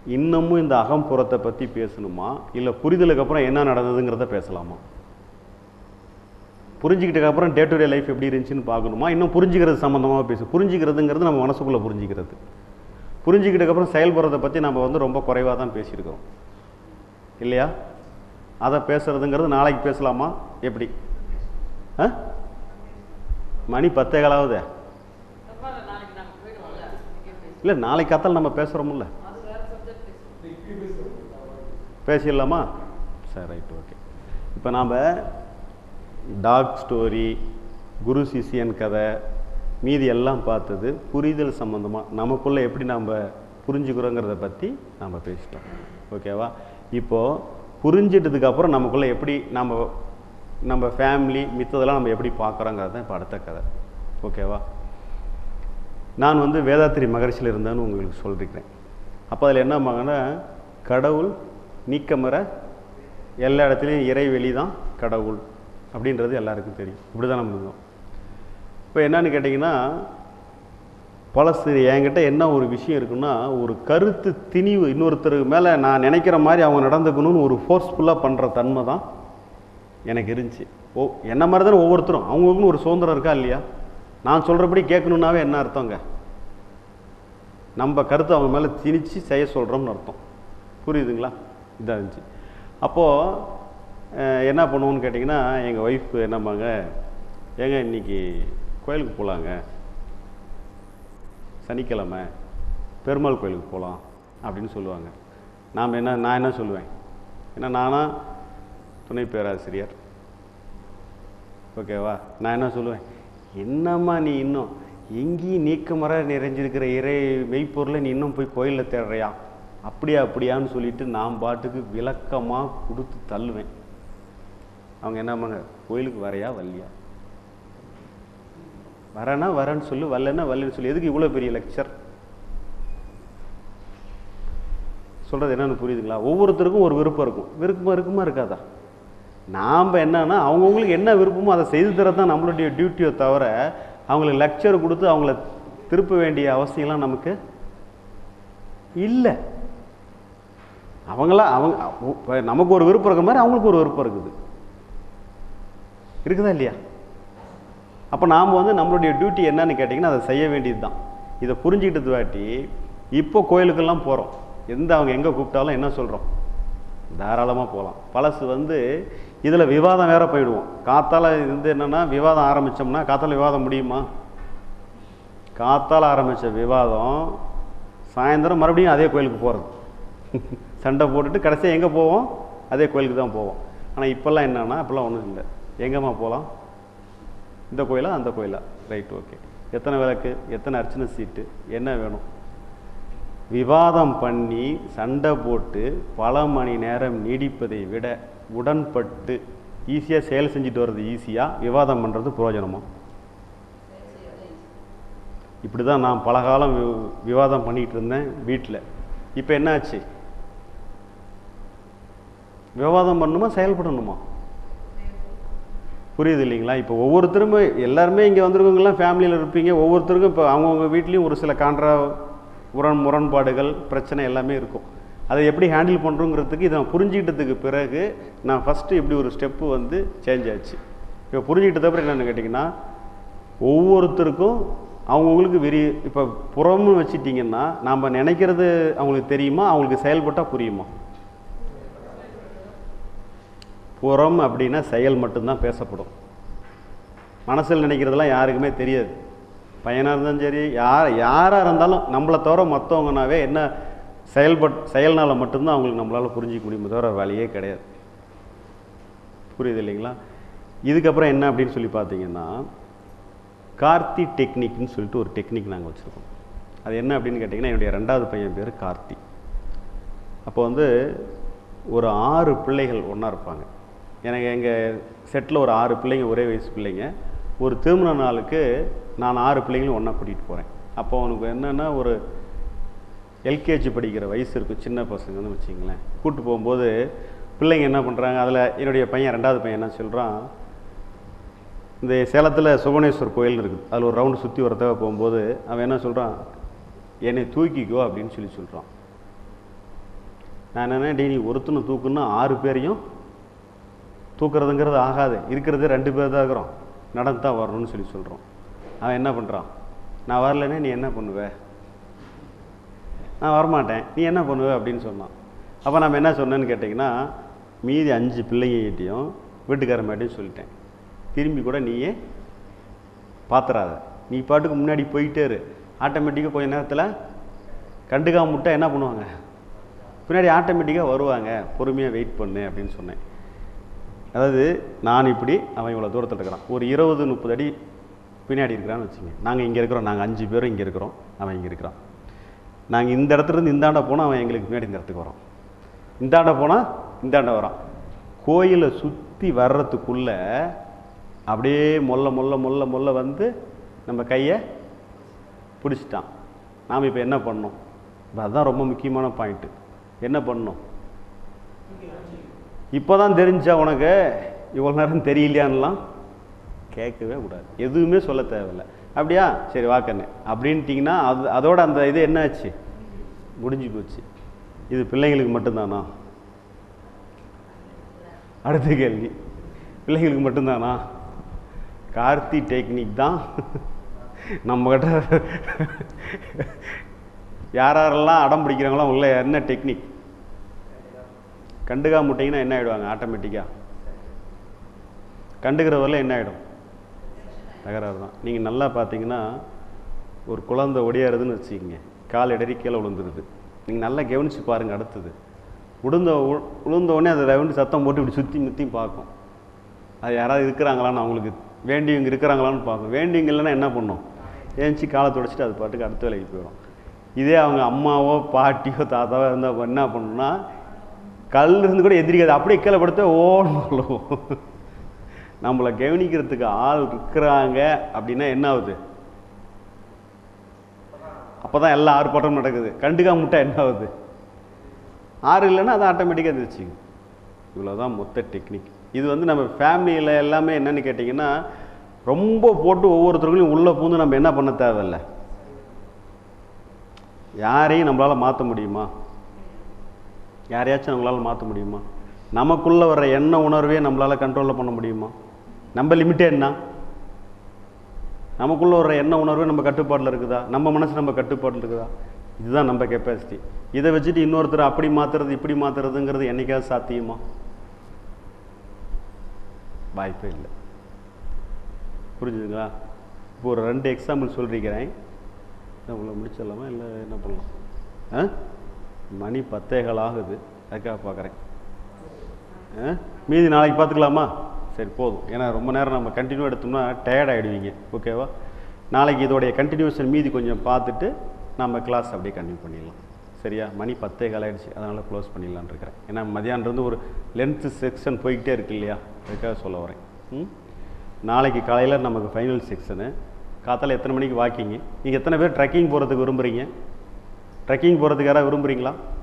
இன்னமும் இந்த அகம்புறத்தை பற்றி பேசணுமா இல்லை புரிதலுக்கு அப்புறம் என்ன நடந்ததுங்கிறத பேசலாமா புரிஞ்சுக்கிட்டதுக்கு அப்புறம் டே டு டே லைஃப் எப்படி இருந்துச்சுன்னு பார்க்கணுமா இன்னும் புரிஞ்சுக்கிறது சம்மந்தமாக பேசு புரிஞ்சுக்கிறதுங்கிறது நம்ம மனசுக்குள்ளே புரிஞ்சுக்கிறது புரிஞ்சுக்கிட்டதுக்கு அப்புறம் செயல்படுறதை பற்றி நம்ம வந்து ரொம்ப குறைவாக தான் பேசியிருக்கிறோம் இல்லையா அதை பேசுறதுங்கிறது நாளைக்கு பேசலாமா எப்படி ஆ மணி பத்தே காலாவது இல்லை நாளைக்கு கத்தல் நம்ம பேசுகிறோம்ல பேசிடலாமா சரி ரைட் ஓகே இப்போ நாம் டாக் ஸ்டோரி குரு சிஷியன் கதை மீதி எல்லாம் பார்த்தது புரிதல் சம்மந்தமாக நமக்குள்ளே எப்படி நாம் புரிஞ்சுக்கிறோங்கிறத பற்றி நாம் பேசிட்டோம் ஓகேவா இப்போது புரிஞ்சிட்டதுக்கு அப்புறம் நமக்குள்ளே எப்படி நம்ம நம்ம ஃபேமிலி மித்ததெல்லாம் நம்ம எப்படி பார்க்குறோங்கிறது தான் இப்போ அடுத்த கதை ஓகேவா நான் வந்து வேதாத்திரி மகரிஷியில் இருந்தேன்னு உங்களுக்கு சொல்லிருக்கிறேன் அப்போ அதில் என்ன ஆமாங்கன்னா கடவுள் நீக்கமர எல்லா இடத்துலையும் இறைவெளி தான் கடவுள் அப்படின்றது எல்லாருக்கும் தெரியும் இப்படி தான் நம்ம இருந்தோம் இப்போ என்னன்னு கேட்டிங்கன்னா பழசு என்கிட்ட என்ன ஒரு விஷயம் இருக்குன்னா ஒரு கருத்து திணிவு இன்னொருத்தர் மேலே நான் நினைக்கிற மாதிரி அவங்க நடந்துக்கணும்னு ஒரு ஃபோர்ஸ்ஃபுல்லாக பண்ணுற தன்மை தான் எனக்கு இருந்துச்சு ஓ என்ன மாதிரி தானே ஒவ்வொருத்தரும் அவங்களுக்குன்னு ஒரு சுதந்திரம் இருக்கா இல்லையா நான் சொல்கிறபடி கேட்கணுன்னாவே என்ன அர்த்தங்க நம்ம கருத்தை அவங்க மேலே திணிச்சு செய்ய சொல்கிறோம்னு அர்த்தம் புரியுதுங்களா இதாக இருந்துச்சு அப்போது என்ன பண்ணுவோன்னு கேட்டிங்கன்னா எங்கள் ஒய்ஃப் என்னம்பாங்க ஏங்க இன்னைக்கு கோயிலுக்கு போகலாங்க சனிக்கிழமை பெருமாள் கோயிலுக்கு போகலாம் அப்படின்னு சொல்லுவாங்க நாம் என்ன நான் என்ன சொல்லுவேன் ஏன்னா நானா துணை பேராசிரியர் ஓகேவா நான் என்ன சொல்லுவேன் என்னம்மா நீ இன்னும் எங்கேயும் நீக்கமர நிறைஞ்சிருக்கிற இறை மெய்ப்பொருளை நீ இன்னும் போய் கோயிலில் தேடுறியா அப்படியா அப்படியான்னு சொல்லிட்டு நான் பாட்டுக்கு விளக்கமாக கொடுத்து தள்ளுவேன் அவங்க என்ன பண்ண கோயிலுக்கு வரையா வரலையா வரேன்னா வரேன்னு சொல்லு வரலன்னா வரலன்னு சொல்லி எதுக்கு இவ்வளோ பெரிய லெக்சர் சொல்கிறது என்னன்னு புரியுதுங்களா ஒவ்வொருத்தருக்கும் ஒரு விருப்பம் இருக்கும் விருப்பம் இருக்குமா இருக்காதா நாம் என்னன்னா அவங்கவுங்களுக்கு என்ன விருப்பமோ அதை செய்து தரது தான் நம்மளுடைய டியூட்டியோ தவிர அவங்களுக்கு லெக்சர் கொடுத்து அவங்கள திருப்ப வேண்டிய அவசியம்லாம் நமக்கு இல்லை அவங்களா அவங்க இப்ப நமக்கு ஒரு விருப்பம் இருக்க மாதிரி அவங்களுக்கு ஒரு விருப்பம் இருக்குது இருக்குதா இல்லையா அப்போ நாம் வந்து நம்மளுடைய டியூட்டி என்னன்னு கேட்டிங்கன்னா அதை செய்ய வேண்டியது தான் இதை புரிஞ்சுக்கிட்டது வாட்டி இப்போ கோயிலுக்கெல்லாம் போகிறோம் எந்த அவங்க எங்கே கூப்பிட்டாலும் என்ன சொல்கிறோம் தாராளமாக போகலாம் பழசு வந்து இதில் விவாதம் வேற போயிடுவோம் காத்தால இருந்து என்னென்னா விவாதம் ஆரம்பித்தோம்னா காத்தால விவாதம் முடியுமா காத்தால ஆரம்பித்த விவாதம் சாயந்தரம் மறுபடியும் அதே கோயிலுக்கு போகிறது சண்டை போட்டுட்டு கடைசியாக எங்கே போவோம் அதே கோயிலுக்கு தான் போவோம் ஆனால் இப்போல்லாம் என்னன்னா அப்போல்லாம் ஒன்றும் இல்லை எங்கேம்மா போகலாம் இந்த கோயிலா அந்த கோயிலா ரைட் ஓகே எத்தனை விளக்கு எத்தனை அர்ச்சனை சீட்டு என்ன வேணும் விவாதம் பண்ணி சண்டை போட்டு பல மணி நேரம் நீடிப்பதை விட உடன்பட்டு ஈஸியாக செயல் செஞ்சுட்டு வர்றது ஈஸியாக விவாதம் பண்ணுறது பிரயோஜனமா இப்படி தான் நான் பல காலம் வி- விவாதம் பண்ணிகிட்டு இருந்தேன் வீட்டில் இப்போ என்ன ஆச்சு விவாதம் பண்ணணுமா செயல்படணுமா புரியுது இல்லைங்களா இப்போ ஒவ்வொருத்தரும் எல்லாருமே இங்கே வந்திருக்கவங்கலாம் ஃபேமிலியில் இருப்பீங்க ஒவ்வொருத்தருக்கும் இப்போ அவங்கவுங்க வீட்லேயும் ஒரு சில காண்ட்ரா முரண் முரண்பாடுகள் பிரச்சனை எல்லாமே இருக்கும் அதை எப்படி ஹேண்டில் பண்ணுறோங்கிறதுக்கு இதை நான் புரிஞ்சுக்கிட்டதுக்கு பிறகு நான் ஃபஸ்ட்டு இப்படி ஒரு ஸ்டெப்பு வந்து சேஞ்ச் ஆச்சு இப்போ புரிஞ்சுக்கிட்டது அப்புறம் என்னென்னு கேட்டிங்கன்னா ஒவ்வொருத்தருக்கும் அவங்கவுங்களுக்கு வெறி இப்போ புறம்னு வச்சிட்டிங்கன்னா நாம் நினைக்கிறது அவங்களுக்கு தெரியுமா அவங்களுக்கு செயல்பட்டால் புரியுமா புறம் அப்படின்னா செயல் மட்டும்தான் பேசப்படும் மனசில் நினைக்கிறதெல்லாம் யாருக்குமே தெரியாது பையனாக இருந்தாலும் சரி யார் யாராக இருந்தாலும் நம்மளை தவிர மற்றவங்கனாவே என்ன செயல்பட் செயல்னால மட்டும்தான் அவங்களுக்கு நம்மளால் புரிஞ்சிக்க முடியுமே தவிர வேலையே கிடையாது புரியுது இல்லைங்களா இதுக்கப்புறம் என்ன அப்படின்னு சொல்லி பார்த்தீங்கன்னா கார்த்தி டெக்னிக்னு சொல்லிட்டு ஒரு டெக்னிக் நாங்கள் வச்சுருக்கோம் அது என்ன அப்படின்னு கேட்டிங்கன்னா என்னுடைய ரெண்டாவது பையன் பேர் கார்த்தி அப்போ வந்து ஒரு ஆறு பிள்ளைகள் ஒன்றா இருப்பாங்க எனக்கு எங்கள் செட்டில் ஒரு ஆறு பிள்ளைங்க ஒரே வயசு பிள்ளைங்க ஒரு திருமண நாளுக்கு நான் ஆறு பிள்ளைங்களும் ஒன்றா கூட்டிகிட்டு போகிறேன் அப்போ அவனுக்கு என்னென்னா ஒரு எல்கேஜி படிக்கிற வயசு இருக்கும் சின்ன பசங்கன்னு வச்சிங்களேன் கூப்பிட்டு போகும்போது பிள்ளைங்க என்ன பண்ணுறாங்க அதில் என்னுடைய பையன் ரெண்டாவது பையன் என்ன சொல்கிறான் இந்த சேலத்தில் சுபனேஸ்வர் கோயில் இருக்குது அதில் ஒரு ரவுண்டு சுற்றி வரத்தவ போகும்போது அவன் என்ன சொல்கிறான் என்னை தூக்கிக்கோ அப்படின்னு சொல்லி சொல்கிறான் நான் என்ன டே நீ ஒருத்தனை தூக்குன்னா ஆறு பேரையும் தூக்குறதுங்கிறது ஆகாது இருக்கிறது ரெண்டு பேர் தான் இருக்கிறோம் நடந்து தான் வரணும்னு சொல்லி சொல்கிறோம் அவன் என்ன பண்ணுறான் நான் வரலைன்னா நீ என்ன பண்ணுவ நான் வரமாட்டேன் நீ என்ன பண்ணுவ அப்படின்னு சொன்னான் அப்போ நம்ம என்ன சொன்னேன்னு கேட்டிங்கன்னா மீதி அஞ்சு பிள்ளைங்ககிட்டையும் வீட்டுக்காரமாட்டையும் சொல்லிட்டேன் திரும்பி கூட நீயே பாத்துறாத நீ பாட்டுக்கு முன்னாடி போயிட்டே இரு ஆட்டோமேட்டிக்காக கொஞ்ச நேரத்தில் கண்டுக்காம விட்டா என்ன பண்ணுவாங்க பின்னாடி ஆட்டோமேட்டிக்காக வருவாங்க பொறுமையாக வெயிட் பண்ணு அப்படின்னு சொன்னேன் அதாவது நான் இப்படி அவன் இவ்வளோ தூரத்தில் இருக்கிறான் ஒரு இருபது முப்பது அடி பின்னாடி இருக்கிறான்னு வச்சுங்க நாங்கள் இங்கே இருக்கிறோம் நாங்கள் அஞ்சு பேரும் இங்கே இருக்கிறோம் அவன் இங்கே இருக்கிறான் நாங்கள் இந்த இடத்துல இருந்து இந்தாண்ட போனால் அவன் எங்களுக்கு பின்னாடி இந்த இடத்துக்கு வரோம் இந்தாண்ட போனால் இந்தாண்ட வரான் கோயிலை சுற்றி வர்றதுக்குள்ள அப்படியே மொல்ல மொல்ல மொல்ல மொல்ல வந்து நம்ம கையை பிடிச்சிட்டான் நாம் இப்போ என்ன பண்ணோம் இப்போ அதுதான் ரொம்ப முக்கியமான பாயிண்ட்டு என்ன பண்ணோம் இப்போ தான் தெரிஞ்சா உனக்கு இவ்வளோ நேரம் தெரியலையான்லாம் கேட்கவே கூடாது எதுவுமே சொல்ல தேவையில்லை அப்படியா சரி வாக்கண்ணு அப்படின்ட்டிங்கன்னா அது அதோட அந்த இது என்ன ஆச்சு முடிஞ்சு போச்சு இது பிள்ளைங்களுக்கு மட்டும்தானா அடுத்த கேள்வி பிள்ளைங்களுக்கு மட்டும்தானா கார்த்தி டெக்னிக் தான் நம்மக்கிட்ட யார் யாரெல்லாம் அடம் பிடிக்கிறாங்களோ உள்ள என்ன டெக்னிக் கண்டுக்காம விட்டிங்கன்னா என்ன ஆகிடுவாங்க ஆட்டோமேட்டிக்காக கண்டுக்கிற வரல என்ன ஆகிடும் தகராறு தான் நீங்கள் நல்லா பார்த்தீங்கன்னா ஒரு குழந்தை ஒடியாருதுன்னு வச்சுக்கிங்க கால் இடறி கீழே விழுந்துருது நீங்கள் நல்லா கவனித்து பாருங்கள் அடுத்தது விழுந்த உ- விழுந்த உடனே அதை ரவுண்டு சத்தம் போட்டு இப்படி சுற்றி முற்றியும் பார்க்கும் அது யாராவது இருக்கிறாங்களான்னு அவங்களுக்கு வேண்டியவங்க இருக்கிறாங்களான்னு பார்க்கும் வேண்டியவங்க இல்லைன்னா என்ன பண்ணும் ஏஞ்சி காலை துடைச்சிட்டு அது பாட்டுக்கு அடுத்த வேலைக்கு போயிடும் இதே அவங்க அம்மாவோ பாட்டியோ தாத்தாவோ இருந்தால் என்ன பண்ணணும்னா கல் இருந்து கூட எதிரிக்காது அப்படியே கீழே படுத்த ஓடும் நம்மளை கவனிக்கிறதுக்கு ஆள் இருக்கிறாங்க அப்படின்னா என்ன ஆகுது அப்போ தான் எல்லா ஆர்ப்பாட்டமும் நடக்குது கண்டுக்காம விட்டா என்ன ஆகுது ஆறு இல்லைன்னா அது ஆட்டோமேட்டிக்காக இருந்துச்சுங்க இவ்வளோ தான் மொத்த டெக்னிக் இது வந்து நம்ம ஃபேமிலியில் எல்லாமே என்னன்னு கேட்டிங்கன்னா ரொம்ப போட்டு ஒவ்வொருத்தருக்கும் உள்ளே பூந்து நம்ம என்ன பண்ண தேவையில்ல யாரையும் நம்மளால் மாற்ற முடியுமா யாரையாச்சும் நம்மளால் மாற்ற முடியுமா நமக்குள்ளே வர்ற எண்ண உணர்வே நம்மளால் கண்ட்ரோலில் பண்ண முடியுமா நம்ம லிமிட்டே என்ன நமக்குள்ள வர்ற எண்ண உணர்வே நம்ம கட்டுப்பாட்டில் இருக்குதா நம்ம மனசு நம்ம கட்டுப்பாட்டில் இருக்குதா இதுதான் நம்ம கெப்பாசிட்டி இதை வச்சுட்டு இன்னொருத்தர் அப்படி மாற்றுறது இப்படி மாற்றுறதுங்கிறது என்னைக்காவது சாத்தியமா வாய்ப்பே இல்லை புரிஞ்சுதுங்களா இப்போ ஒரு ரெண்டு எக்ஸாம்பிள் சொல்லிருக்கிறேன் உங்களை முடிச்சிடலாமா இல்லை என்ன பண்ணலாம் ஆ மணி பத்தேகால் ஆகுது அதுக்காக பார்க்குறேன் ஆ மீதி நாளைக்கு பார்த்துக்கலாமா சரி போதும் ஏன்னா ரொம்ப நேரம் நம்ம கண்டினியூ எடுத்தோம்னா டயர்ட் ஆகிடுவீங்க ஓகேவா நாளைக்கு இதோடைய கண்டினியூஷன் மீதி கொஞ்சம் பார்த்துட்டு நம்ம கிளாஸ் அப்படியே கண்டினியூ பண்ணிடலாம் சரியா மணி பத்தே கால் ஆயிடுச்சு அதனால் க்ளோஸ் பண்ணிடலான்னு இருக்கிறேன் ஏன்னா மதியானம் இருந்து ஒரு லென்த்து செக்ஷன் போய்கிட்டே இருக்கு இல்லையா அதுக்காக சொல்ல வரேன் ம் நாளைக்கு காலையில் நமக்கு ஃபைனல் செக்ஷனு காத்தால எத்தனை மணிக்கு வாக்கிங்க நீங்கள் எத்தனை பேர் ட்ரெக்கிங் போகிறதுக்கு விரும்புகிறீங்க ட்ரெக்கிங் போகிறதுக்கு யாராவது விரும்புகிறீங்களா